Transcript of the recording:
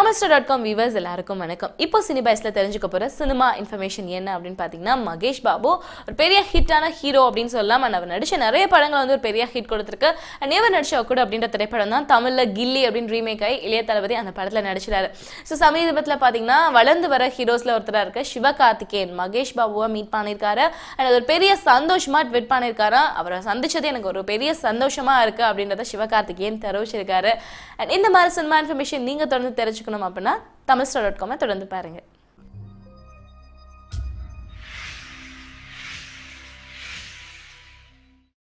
Tamilster dot com viewers எல்லாருக்கும் வணக்கம் இப்போ சினிபாய்ஸில் தெரிஞ்சுக்க போகிற சினிமா இன்ஃபர்மேஷன் என்ன அப்படின்னு பார்த்தீங்கன்னா மகேஷ் பாபு ஒரு பெரிய ஹிட்டான ஹீரோ அப்படின்னு சொல்லலாம் and அவர் நடிச்ச நிறைய படங்கள் வந்து ஒரு பெரிய ஹிட் கொடுத்துருக்கு அண்ட் இவர் நடிச்ச கூட அப்படின்ற திரைப்படம் தான் தமிழில் கில்லி அப்படின்னு ரீமேக் ஆகி இளைய தளபதி அந்த படத்தில் நடிச்சிட்டாரு ஸோ சமீபத்தில் பார்த்தீங்கன்னா வளர்ந்து வர ஹீரோஸில் ஒருத்தராக இருக்க சிவகார்த்திகேயன் மகேஷ் பாபுவை மீட் பண்ணியிருக்காரு அண்ட் அது ஒரு பெரிய சந்தோஷமா ட்விட் பண்ணியிருக்காரு அவரை சந்திச்சது எனக்கு ஒரு பெரிய சந்தோஷமா இருக்கு அப்படின்றத சிவகார்த்திகேயன் தெரிவிச்சிருக்காரு அண்ட் இந்த மாதிரி சினிமா இன்ஃபர்மேஷன் நீங்க தொடர்ந்து தெரிஞ்சுக்கணும் அப்படின்னா தமிழ் ஸ்டார் டாட் காமை தொடர்ந்து பாருங்க